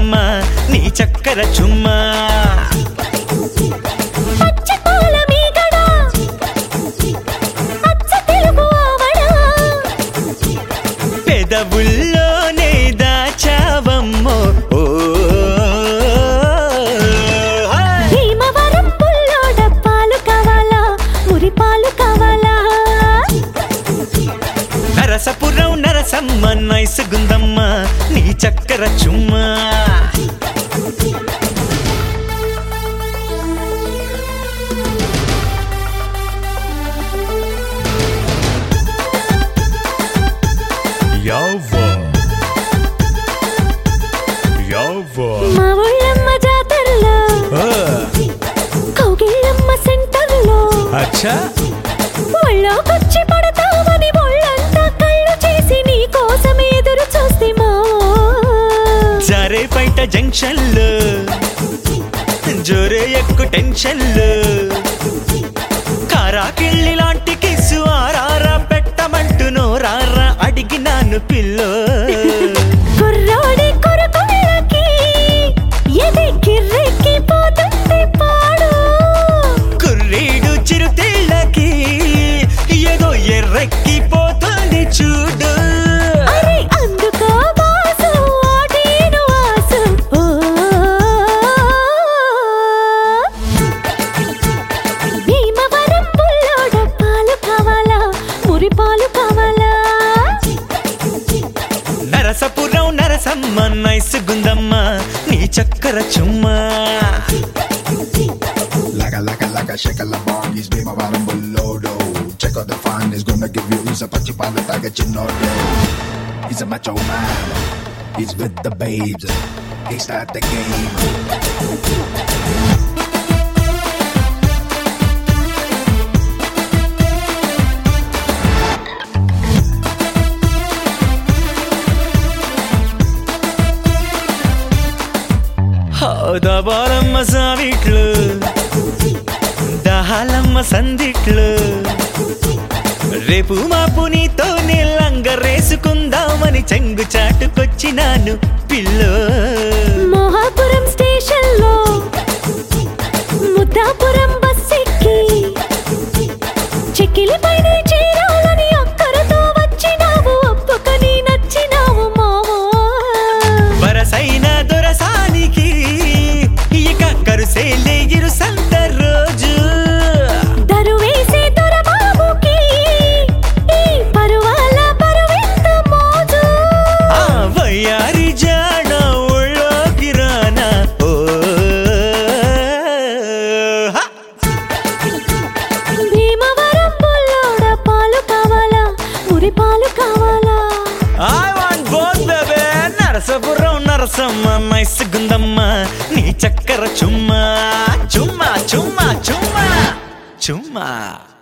గుందమ్మ నీ చక్కర చుమ్మా పచ్చపాల మీగడ అచ్చ తెలుగు ఆవడ పెదవుల్లోనే దాచావమ్మో ఓ భీమవరం పుల్లోడ పాలు కావాలా మురి పాలు కావాలా నరసపురం నరసమ్మ నైస్ గుందమ్మ నీ చక్కర చుమ్మా Yava. Yava. మా ఊళ్ళమ్మ జాతరలో కౌగిళ్ళమ్మ సెంటర్లో Acha? ఒళ్ళోకొచ్చి పడతావని ఒళ్ళంతా కళ్ళు చేసి నీ కోసం ఎదురు చూస్తే మా జారేపేట జంక్షన్లు జోరే ఎక్కు టెన్షన్లు కారాకిళ్ళి లాంటి కిస్సు ఆరారా పెట్టమంటూ నోరారా అడిగినాను పిల్లో కుర్రోడి కొరకొళ్ళకి ఎది కిర్రెక్కి పోతుంది పాడు కుర్రీడు చిరుతిళ్ళకి ఏదో ఎర్రెక్కి పోతుంది చూడు అరే అందుకో బాసు ఆటేను ఆసు ఓ భీమవరం పుల్లోడ పాలు కావాలా మురి పాలు కావాలా నరసపురం నరసమ్మ నైస్ గుందమ్మ నీ చక్కర చుమ్మా Laka laka laka shake a la bomb, he's be my bottom below Check out the fun, he's gonna give you He's a pachi pala taga chinodo He's a macho man, he's with the babes He start the game దబాలమ్మ సావిట్లు దహాలమ్మ సందిట్లు రేపు మాపు నీతో లంగరేసుకుందామని చెంగు చాటుకొచ్చినాను pillow మోహాపురం స్టేషన్లో Muddapuram bus ఎక్కి చెక్కిలి పైన చేరాలని అక్కరతో వచ్చినావు ఒప్పుకొని నచ్చినావు మావో వరసైన దొరసానికి ఇక కరుసేలే ఇరు సంత రోజు దరువేసే దొరబాబుకి ఈ పరువాల పరువెంత మోజు ఆ వయ్యారి జాడ ఒళ్ళోకి రానా ఓ హ! భీమవరం పుల్లోడ పాలు కావాలా మురి పాలు కావాలా I want both baby Narasapuram Narasamma nice గుందమ్మ నీ చక్కర చుమ్మా చుమ్మా చుమ్మా చుమ్మా చుమ్మా